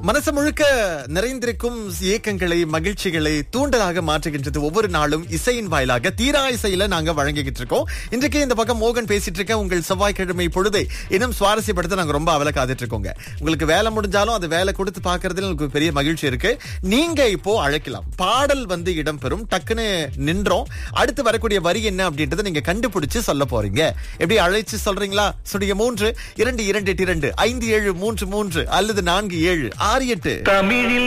மனசு முழுக்க நிறைந்திருக்கும் இயக்கங்களை மகிழ்ச்சிகளை தூண்டலாக மாற்றுகின்றது ஒவ்வொரு நாளும் இசையின் வாயிலாக தீரா இசையில நாங்க வழங்கிக்கிட்டு இருக்கோம் இன்றைக்கு இந்த பக்கம் மோகன் பேசிட்டு இருக்க உங்கள் செவ்வாய்க்கிழமை பொழுதை இன்னும் சுவாரஸ்யப்படுத்த நாங்க ரொம்ப அவல காத்துட்டு இருக்கோங்க உங்களுக்கு வேலை முடிஞ்சாலும் அது வேலை கொடுத்து பாக்குறதுல உங்களுக்கு பெரிய மகிழ்ச்சி இருக்கு நீங்க இப்போ அழைக்கலாம் பாடல் வந்து இடம்பெறும் டக்குன்னு நின்றோம் அடுத்து வரக்கூடிய வரி என்ன அப்படின்றத நீங்க கண்டுபிடிச்சு சொல்ல போறீங்க எப்படி அழைச்சு சொல்றீங்களா சுடிய மூன்று இரண்டு இரண்டு எட்டு இரண்டு ஐந்து ஏழு மூன்று மூன்று அல்லது நான்கு ஏழு ஆறு எட்டு தமிழில்